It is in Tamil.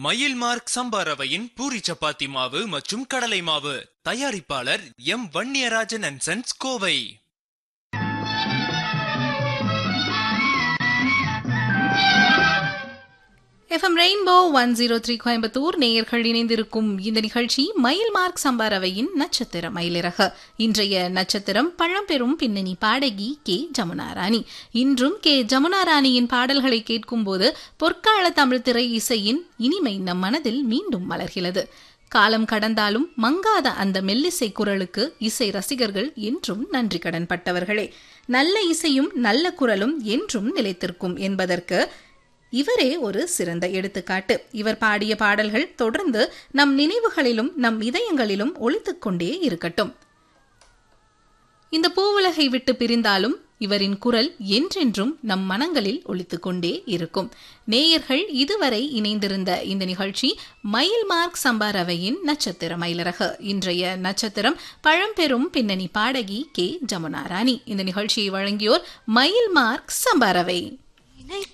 மயில் மார்க் சம்பா ரவையின் பூரி சப்பாத்தி மாவு மற்றும் கடலை மாவு தயாரிப்பாளர் M Vanniyarajan and sons Kovai FM rainbow one zero three Coimbatore நேயர்கள் இணைந்திருக்கும் இந்த நிகழ்ச்சி மயில் மார்க் சம்பாரவையின் நட்சத்திர மயிலிறக இன்றைய நட்சத்திரம் பழம்பெரும் பின்னணி பாடகி கே ஜமுனா ராணி இன்றும் கே ஜமுனா ராணியின் பாடல்களை கேட்கும்போது பொற்கால தமிழ் திரை இசையின் இனிமை நம் மனதில் மீண்டும் மலர்கிறது காலம் கடந்தாலும் மங்காத அந்த மெல்லிசை குரலுக்கு இசை ரசிகர்கள் என்றும் நன்றி கடன் பட்டவர்களே நல்ல இசையும் நல்ல குரலும் என்றும் நிலைத்திருக்கும் என்பதற்கு இவரே ஒரு சிறந்த எடுத்துக்காட்டு இவர் பாடிய பாடல்கள் தொடர்ந்து நம் நினைவுகளிலும் நம் இதயங்களிலும் ஒழித்துக் கொண்டே இருக்கட்டும் இந்த பூவுலகை விட்டு பிரிந்தாலும் இவரின் குரல் என்றென்றும் நம் மனங்களில் ஒழித்துக் கொண்டே இருக்கும் நேயர்கள் இதுவரை இணைந்திருந்த இந்த நிகழ்ச்சி மயில் மார்க் சம்பாரவையின் நட்சத்திர மயிலரக இன்றைய நட்சத்திரம் பழம்பெரும் பின்னணி பாடகி கே ஜமுனா ராணி இந்த நிகழ்ச்சியை வழங்கியோர் மயில் மார்க் சம்பாரவை